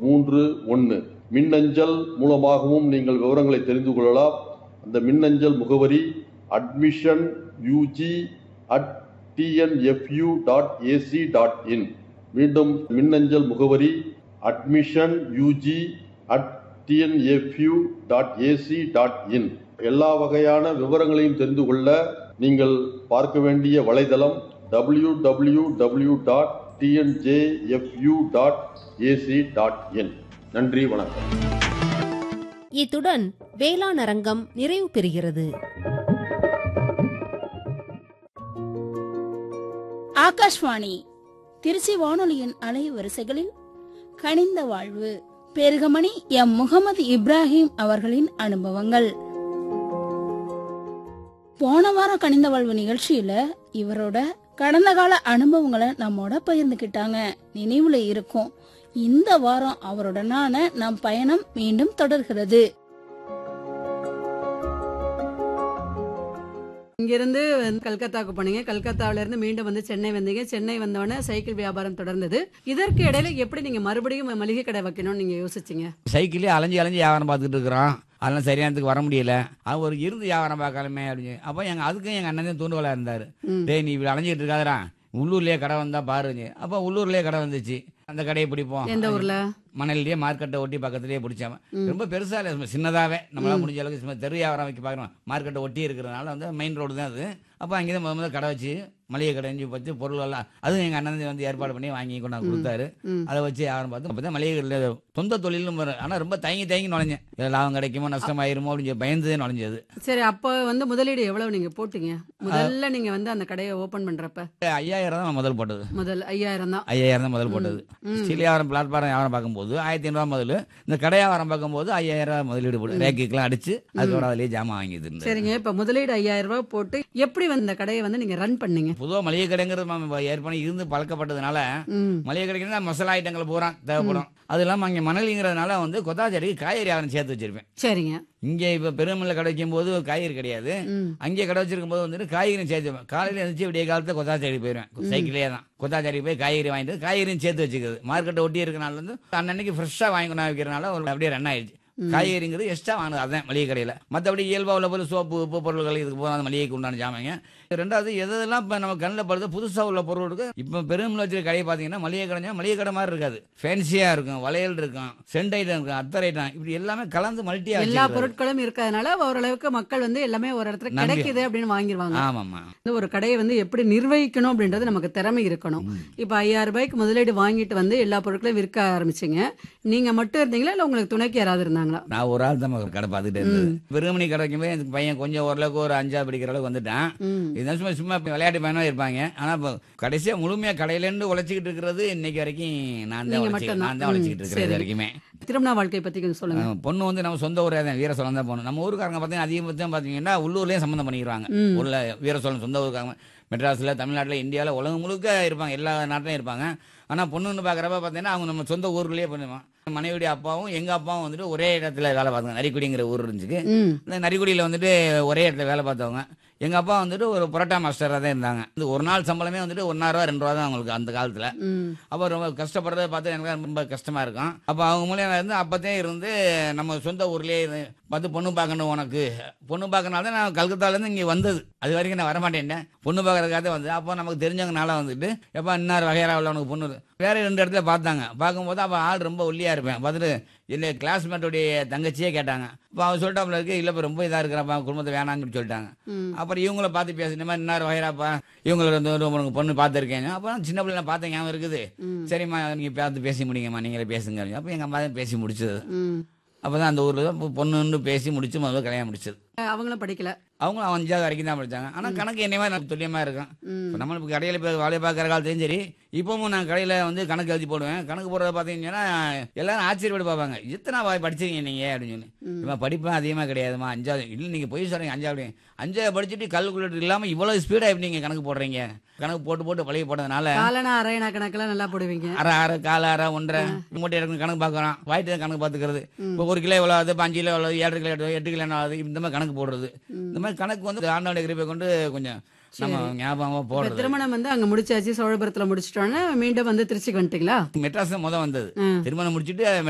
மூன்று ஒன்று மின்னஞ்சல் மூலமாகவும் நீங்கள் விவரங்களை தெரிந்து கொள்ளலாம் அந்த மின்னஞ்சல் முகவரி admission UG at TNFU dot AC dot in மீண்டும் மின்னஞ்சல் முகவரி admission UG at TNFU dot AC dot in எல்லா வகையான விவரங்களையும் தெரிந்து கொள்ள நீங்கள் பார்க்க வேண்டிய வலைதளம் W W W dot TNJFU dot AC dot in நன்றி வணக்கம் இத்துடன் வேளாண் அரங்கம் நிறைவு பெறுகிறது ஆகாஷ்வாணி திருச்சி வானொலியின் அலைவரிசைகளில் கனிந்த வாழ்வு பெருகமணி எம் முகமது இப்ராஹிம் அவர்களின் அனுபவங்கள் போன வாரம் கனிந்த வாழ்வு நிகழ்ச்சியில இவரோட கடந்த கால அனுபவங்களை நம்மோட பகிர்ந்துக்கிட்டாங்க நினைவுல இருக்கும் இந்த வாரம் அவருடனான நம் பயணம் மீண்டும் தொடர்கிறது இங்கிருந்து வந்து கல்கத்தாக்கு போனீங்க கல்கத்தாவில இருந்து மீண்டும் வந்து சென்னை வந்தீங்க சென்னை வந்தோடனே சைக்கிள் வியாபாரம் தொடர்ந்தது இதற்கு இடையில எப்படி நீங்க மறுபடியும் மளிகை கடை வைக்கணும்னு நீங்க யோசிச்சீங்க சைக்கிளே அலைஞ்சு அலைஞ்சு வியாபாரம் பார்த்துட்டு இருக்கிறோம் அதெல்லாம் சரியானதுக்கு வர முடியல அது ஒரு இருந்து வியாபாரம் பார்க்கலாமே அப்படின்னு அப்போ எங்கள் அதுக்கும் எங்கள் அண்ணன் தூண்டுகோலாக இருந்தார் ம். டேய் நீ இப்படி அலைஞ்சிட்டு இருக்காதரா உள்ளூர்லேயே கடை வந்தா பாருங்க அப்போ உள்ளூர்லேயே கடை வந்துச்சு அந்த கடையை பிடிப்போம் எந்த ஊர்ல மணலிலேயே மார்க்கெட்டை ஒட்டி பக்கத்துலேயே பிடிச்சாம ம். ரொம்ப பெருசா இல்லை சும்மா சின்னதாவே நம்மளால முடிஞ்ச அளவுக்கு சும்மா தெரு வியாபாரம் வைக்க பார்க்கணும் மார்க்கெட்டை ஒட்டி இருக்கிறதுனால வந்து மெயின் ரோடு தான் அது அப்போ அங்கே தான் முத முதல்ல கடை வச்சு மளிகை கடை வச்சு வச்சு பொருள் எல்லாம் அதுவும் எங்கள் அண்ணன் வந்து ஏற்பாடு பண்ணி வாங்கி கொண்டாந்து கொடுத்தாரு ம். அதை வச்சு வியாபாரம் பார்த்து அப்போ தான் மளிகை கடையில் சொந்த தொழிலும் வரும் ஆனால் ரொம்ப தயங்கி தயங்கி நுழைஞ்சேன் இதில் லாபம் கிடைக்குமோ நஷ்டமாயிருமோ அப்படின்னு சொல்லி பயந்து நுழைஞ்சது சரி அப்போ வந்து முதலீடு எவ்வளவு நீங்க போட்டீங்க முதல்ல நீங்க வந்து அந்த கடையை ஓபன் பண்றப்ப ஐயாயிரம் தான் நான் முதல் போட்டது முதல் ஐயாயிரம் தான் ஐயாயிரம் தான் முதல் போட்டது ம். ஸ்டீல் வியாபாரம் பிளாட்பாரம் வியாபாரம் பார்க்கும்போது ஆயிரத்தி ஐநூறுவா முதல் இந்த கடை வியாபாரம் பார்க்கும்போது ஐயாயிரம் ரூபாய் முதலீடு போட்டு ரேக்குக்கெல்லாம் அடிச்சு அதுக்கப்புறம் அதிலேயே ஜாமான் வாங்கிது இருந்தது. சரிங்க இப்ப முதலீடு ஐயாயிரம் ரூபாய் போட்டு எப்படி வந்து இந்த கடையை வந்து நீங்க ரன் பண்ணீங்க பொதுவாக மளிகை கடைங்கிறது நம்ம ஏற்கனவே இருந்து பழக்கப்பட்டதுனால ம். மளிகை கடைக்கு தான் மசாலா ஐட்டங்கள் பூரா தேவைப்படும் அது இல்லாமல் அங்கே மணலிங்கிறதுனால வந்து கொத்தாச்சேரிக்கு காய்கறி வியாபாரம் சேர்த்து வச்சிருப்பேன் சரிங்க இங்கே இப்போ பெருமில்ல கடை வைக்கும் போது காய்கறி கிடையாது ம். அங்கே கடை வச்சிருக்கும் போது வந்துட்டு காய்கறியும் சேர்த்து வைப்பேன். காலையில எழுந்துச்சு விடிய காலத்தில் கொத்தாச்சேரி போயிடுவேன் சைக்கிளே தான் கொத்தாச்சேரி போய் காய்கறி வாங்கிட்டு வந்து காய்கறியும் சேர்த்து வச்சுக்கிறது மார்க்கெட்டை ஒட்டி இருக்கனால வந்து அன்னன்னைக்கு ஃப்ரெஷ்ஷாக வாங்கி கொண்டு வைக்கிறனால ஒரு அப்படியே ரன் ஆயிடுச்சு காய்கறிங்கிறது எக்ஸ்ட்ரா வாங்குது அதான் மளிகை கடையில் மற்றபடி இயல்பாக உள்ள பொருள் சோப்பு உப்பு பொருட்கள் இதுக்கு போகிற அந்த மளிகைக்கு உண்டான ஜாமாங்க ரெண்டாவது எதெல்லாம் இப்போ நம்ம கண்ணில் படுது புதுசாக உள்ள பொருளுக்கு இப்போ பெருமில் வச்சிருக்க கடையை பார்த்தீங்கன்னா மளிகை கடைஞ்சா மளிகை கடை மாதிரி இருக்காது ஃபேன்சியாக இருக்கும் வளையல் இருக்கும் சென்ட் ஐட்டம் இருக்கும் அத்தர் ஐட்டம் இப்படி எல்லாமே கலந்து மல்ட்டியாக எல்லா பொருட்களும் இருக்கிறதுனால ஓரளவுக்கு மக்கள் வந்து எல்லாமே ஒரு இடத்துல நம்பி- கிடைக்குது அப்படின்னு வாங்கிடுவாங்க ஆமாம்மா வந்து ஒரு கடையை வந்து எப்படி நிர்வகிக்கணும் அப்படின்றது நமக்கு திறமை இருக்கணும் இப்போ ஐயாயிரம் ரூபாய்க்கு முதலீடு வாங்கிட்டு வந்து எல்லா பொருட்களையும் விற்க ஆரம்பிச்சீங்க நீங்க மட்டும் இருந்தீங்களா இல்ல உங்களுக்கு துணைக்கு யாராவது இருந்தாங்களா நான் ஒரு ஆள் தான் கடை பார்த்துட்டு இருந்தது பெருமணி கடைக்கும் போது எனக்கு பையன் கொஞ்சம் ஓரளவுக்கு ஒரு அஞ்சா படிக்கிற அளவுக்கு வந்துட்டான் ம். இதெல்லாம் சும்மா சும்மா இப்ப விளையாட்டு பையனாக இருப்பாங்க ஆனால் இப்போ கடைசியாக முழுமையாக கடையிலேருந்து உழைச்சிக்கிட்டு இருக்கிறது இன்னைக்கு வரைக்கும் நான் தான் நீங்க உழைச்சி மட்டும்தான். நான் தான் உழைச்சிக்கிட்டு ம், இருக்கிறது சரி. வரைக்குமே திருமண வாழ்க்கை பத்தி கொஞ்சம் சொல்லுங்க அஹ் பொண்ணு வந்து நம்ம சொந்த ஊரே தான் வீர சோழன் தான் போகணும் நம்ம ஊருக்காரங்க பார்த்தீங்கன்னா அதிகபட்சம் பார்த்தீங்கன்னா உள்ளூர்லேயே சம்மந்தம் பண்ணிடுவாங்க ம். உள்ள வீர சோழன் சொந்த ஊருக்காரங்க மெட்ராஸில் தமிழ்நாட்டில் இந்தியாவில் உலகம் முழுக்க இருப்பாங்க எல்லா நாட்டிலையும் இருப்பாங்க ஆனால் பொண்ணுன்னு பார்க்குறப்ப பார்த்தீங்கன்னா அவங்க நம்ம சொந்த ஊர்லேயே பண்ணுவான் மனைவியுடைய அப்பாவும் எங்கள் அப்பாவும் வந்துட்டு ஒரே இடத்துல வேலை பார்த்தாங்க நரிக்குடிங்கிற ஊர் இருந்துச்சு ம். இந்த நரிக்குடியில் வந்துட்டு ஒரே இடத்துல வேலை பார்த்தவங்க எங்கள் அப்பா வந்துட்டு ஒரு புரோட்டா மாஸ்டராக தான் இருந்தாங்க இந்த ஒரு நாள் சம்பளமே வந்துட்டு ஒன்னாயிரம் ரெண்டு ரூபா தான் அவங்களுக்கு அந்த காலத்தில் ம். அப்போ ரொம்ப கஷ்டப்படுறத பார்த்து எனக்கு ரொம்ப கஷ்டமாக இருக்கும் அப்போ அவங்க மூலியமாக இருந்து அப்போதே இருந்து நம்ம சொந்த ஊர்லேயே இருந்து பார்த்து பொண்ணு பார்க்கணும் உனக்கு பொண்ணு பார்க்கறனால தான் நான் கல்கத்தாலேருந்து இங்கே வந்தது அது வரைக்கும் நான் வரமாட்டேன் பொண்ணு பார்க்கறதுக்காக தான் வந்து அப்போ நமக்கு தெரிஞ்சவங்கனால வந்துட்டு எப்போ இன்னார் வகையரா உள்ள உனக்கு பொண்ணு இருக்கு. வேற ரெண்டு இடத்துல பார்த்தாங்க பார்க்கும்போது அப்போ ஆள் ரொம்ப ஒல்லியாக இருப்பேன் பார்த்துட்டு இல்லை கிளாஸ்மேட்டுடைய தங்கச்சியே கேட்டாங்க இப்போ அவன் சொல்லிட்டாப்புல இருக்கு இல்லை இப்போ ரொம்ப இதாக இருக்கிறப்பா குடும்பத்தை வேணாம்னு சொல்லி சொல்லிட்டாங்க ம். அப்புறம் இவங்கள பார்த்து பேசின மாதிரி இன்னார் வகைராப்பா இவங்கள வந்து ஒரு உனக்கு பொண்ணு பார்த்துருக்கேன் அப்புறம் சின்ன பிள்ளை பார்த்தேன் ஞாபகம் இருக்குது ம். சரிம்மா நீங்கள் பார்த்து பேசி முடியுங்கம்மா நீங்களே பேசுங்க அப்போ எங்கள் அம்மா தான் பேசி முடிச்சது ம். அப்போ தான் அந்த ஊரில் தான் பொண்ணுன்னு பேசி முடிச்சு முதல்ல கல்யாணம் முடிச்சது அவங்களும் படிக்கல அவங்களும் அவன் அஞ்சாவது வரைக்கும் தான் படித்தாங்க ஆனால் கணக்கு என்னையுமே நான் துல்லியமாக இருக்கும் ம். இப்போ நம்ம இப்போ கடையில் இப்போ வேலையை பார்க்குற காலத்தையும் சரி இப்போவும் நான் கடையில் வந்து கணக்கு எழுதி போடுவேன் கணக்கு போடுறத பார்த்தீங்கன்னா எல்லாரும் ஆச்சரியப்பட்டு பார்ப்பாங்க இத்தனை வாய் படிச்சிருக்கீங்க நீங்கள் அப்படின்னு சொல்லி இப்போ படிப்பும் அதிகமாக கிடையாதுமா அஞ்சாவது இல்லை நீங்கள் பொய் சொல்கிறீங்க அஞ்சாவது அஞ்சாவது படிச்சுட்டு கல்குலேட்டர் இல்லாமல் இவ்வளோ ஸ்பீடாக எப்படி நீங்கள் கணக்கு போடுறீங்க கணக்கு போட்டு போட்டு பழகி போட்டதுனால காலனா அரையணா கணக்கெல்லாம் நல்லா போடுவீங்க அரை அரை கால் அரை ஒன்றரை மூட்டை எடுக்கணும் கணக்கு பார்க்குறோம் வாயிட்டு தான் கணக்கு பார்த்துக்கிறது இப்போ ஒரு கிலோ எவ்வளோ ஆகுது பாஞ்சு கிலோ எவ்வளோ ஏழரை கிலோ எவ்வளோ, எட்டு கிலோ என்ன ஆகுது இந்த மாதிரி கணக்கு போடுறது இந்த மாதிரி கணக்கு வந்து ஆண்டோட கிருப்பை கொண்டு கொஞ்சம் நம்ம ஞாபகமாக இப்ப போடுறது திருமணம் வந்து அங்க முடிச்சாச்சு சோழபுரத்துல முடிச்சிட்டோன்னே மீண்டும் வந்து திருச்சிக்கு வந்துட்டீங்களா மெட்ராஸ் தான் முத வந்தது ம். திருமணம் முடிச்சுட்டு